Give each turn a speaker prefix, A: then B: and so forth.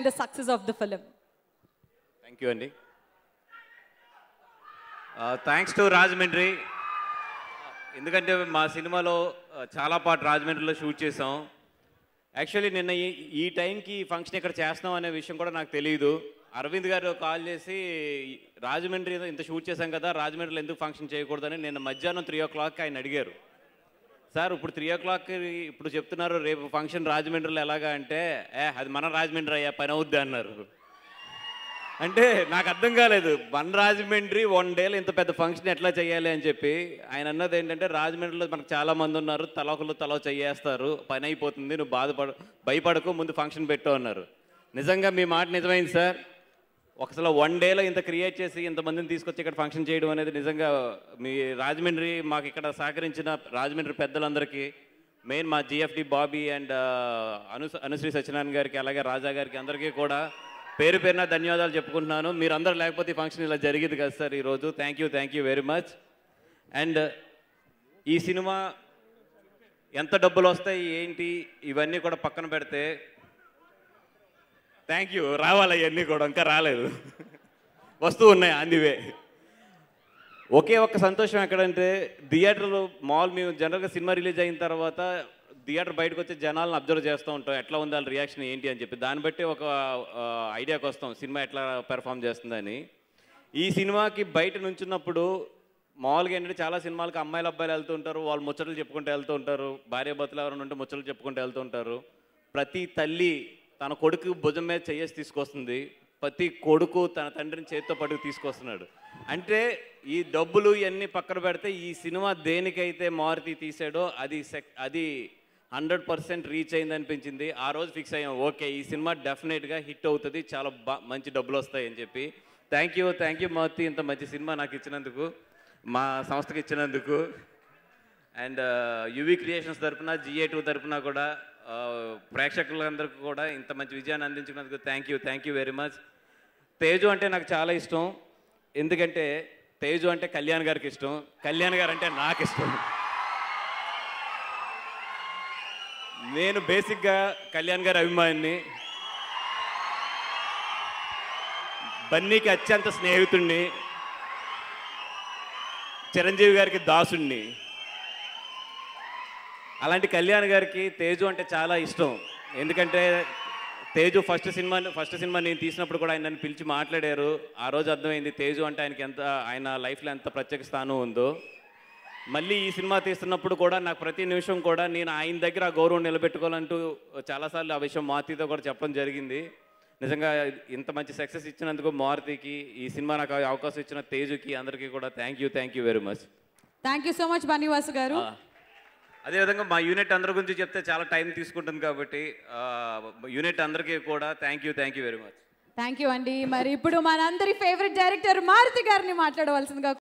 A: the success of the film.
B: Thank you అండి thanks to Rajahmundry ఎందుకంటే మా సినిమాలో ఆ, చాలా పాటు రాజమండ్రిలో షూట్ చేసాం యాక్చువల్లీ నిన్న ఈ ఈ టైంకి ఈ ఫంక్షన్ ఇక్కడ చేస్తున్నాం అనే విషయం కూడా నాకు తెలియదు అరవింద్ గారు కాల్ చేసి రాజమండ్రి ఇంత షూట్ చేశాం కదా రాజమండ్రిలో ఎందుకు ఫంక్షన్ చేయకూడదని నిన్న మధ్యాహ్నం త్రీ ఓ క్లాక్కి ఆయన అడిగారు సార్ ఇప్పుడు త్రీ ఓ క్లాక్ ఇప్పుడు చెప్తున్నారు రేపు ఫంక్షన్ రాజమండ్రిలో ఎలాగా అంటే ఏ అది మన రాజమండ్రి అయ్యా పని అవుద్ది అన్నారు అంటే నాకు అర్థం కాలేదు వన్ రాజమండ్రి వన్ డేలో ఇంత పెద్ద ఫంక్షన్ ఎట్లా చేయాలి అని చెప్పి ఆయన అన్నది ఏంటంటే రాజమండ్రిలో మనకు చాలా మంది ఉన్నారు తలొకరు తల చేయేస్తారు పని అయిపోతుంది నువ్వు బాధపడ భయపడకు ముందు ఫంక్షన్ పెట్టు అన్నారు నిజంగా మీ మాట నిజమైంది సార్ ఒకసారి వన్ డేలో ఇంత క్రియేట్ చేసి ఇంతమందిని తీసుకొచ్చి ఇక్కడ ఫంక్షన్ చేయడం అనేది నిజంగా మీ రాజమండ్రి మాకు ఇక్కడ సహకరించిన రాజమండ్రి పెద్దలందరికీ మెయిన్ మా జిఎఫ్డి బాబీ అండ్ అను అనుశ్రీ సత్యనారాయణ గారికి అలాగే రాజా గారికి అందరికీ కూడా పేరు పేరున ధన్యవాదాలు చెప్పుకుంటున్నాను మీరందరూ లేకపోతే ఈ ఫంక్షన్ ఇలా జరిగింది కదా సార్ ఈరోజు thank you thank you very much and ఈ సినిమా ఎంత డబ్బులు వస్తాయి ఏంటి ఇవన్నీ కూడా పక్కన పెడితే థ్యాంక్ యూ రావాలి అవన్నీ కూడా ఇంకా రాలేదు వస్తూ ఉన్నాయి అందువే ఒకే ఒక్క సంతోషం ఎక్కడంటే థియేటర్లో మాల్ మేము జనరల్గా సినిమా రిలీజ్ అయిన తర్వాత థియేటర్ బయటకు వచ్చే జనాలను అబ్జర్వ్ చేస్తూ ఉంటాం ఎట్లా ఉంది వాళ్ళ రియాక్షన్ ఏంటి అని చెప్పి దాన్ని బట్టి ఒక ఐడియాకి వస్తాం సినిమా ఎట్లా పెర్ఫామ్ చేస్తుందని ఈ సినిమాకి బయట నుంచున్నప్పుడు మామూలుగా ఏంటంటే చాలా సినిమాలకు అమ్మాయిలు అబ్బాయిలు వెళ్తూ ఉంటారు వాళ్ళు ముచ్చట్లు చెప్పుకుంటూ వెళ్తూ ఉంటారు భార్య భర్తలు ఎవరైనా ఉంటే ముచ్చట్లు చెప్పుకుంటూ వెళ్తూ ఉంటారు ప్రతి తల్లి తన కొడుకు భుజం మీద చెయ్యేసి తీసుకొస్తుంది ప్రతి కొడుకు తన తండ్రిని చేతితో పట్టుకు తీసుకొస్తున్నాడు అంటే ఈ డబ్బులు ఇవన్నీ పక్కన పెడితే ఈ సినిమా దేనికైతే మారుతి తీసాడో అది సెక్ అది హండ్రెడ్ పర్సెంట్ రీచ్ అయింది అనిపించింది ఆ రోజు ఫిక్స్ అయ్యాం ఓకే ఈ సినిమా డెఫినెట్గా హిట్ అవుతుంది చాలా బా మంచి డబ్బులు వస్తాయి అని చెప్పి thank you thank you Maruthi ఇంత మంచి సినిమా నాకు ఇచ్చినందుకు మా సంస్థకి ఇచ్చినందుకు అండ్ యువి క్రియేషన్స్ తరపున జిఏ టూ తరపున కూడా ఆ, ప్రేక్షకులందరికీ కూడా ఇంత మంచి విజయాన్ని అందించినందుకు thank you thank you very much Teju అంటే నాకు చాలా ఇష్టం ఎందుకంటే తేజు అంటే కళ్యాణ్ గారికి ఇష్టం కళ్యాణ్ గారు అంటే నాకు ఇష్టం నేను బేసిక్గా కళ్యాణ్ గారి అభిమానిని బన్నీకి అత్యంత స్నేహితుణ్ణి చిరంజీవి గారికి దాసుణ్ణి అలాంటి కళ్యాణ్ గారికి తేజు అంటే చాలా ఇష్టం ఎందుకంటే తేజు ఫస్ట్ సినిమా ఫస్ట్ సినిమా నేను తీసినప్పుడు కూడా ఆయన నన్ను పిలిచి మాట్లాడారు ఆ రోజు అర్థమైంది తేజు అంటే ఆయనకి ఎంత ఆయన లైఫ్లో ఎంత ప్రత్యేక స్థానం ఉందో మళ్ళీ ఈ సినిమా తీస్తున్నప్పుడు కూడా నాకు ప్రతి నిమిషం కూడా నేను ఆయన దగ్గర ఆ గౌరవం నిలబెట్టుకోవాలంటూ చాలాసార్లు ఆ విషయం మారుతితో కూడా చెప్పడం జరిగింది నిజంగా ఇంత మంచి సక్సెస్ ఇచ్చినందుకు మారుతికి ఈ సినిమా నాకు అవకాశం ఇచ్చిన తేజుకి అందరికీ కూడా thank you thank you very much
A: Thank you so much, Banivasu garu.
B: అదేవిధంగా మా యూనిట్ అందరి గురించి చెప్తే చాలా టైం తీసుకుంటుంది కాబట్టి ఆ, యూనిట్ అందరికీ కూడా thank you thank you very much
A: thank you అండి మరి ఇప్పుడు మనందరి ఫేవరెట్ డైరెక్టర్ మారుతి గారిని మాట్లాడవలసిందిగా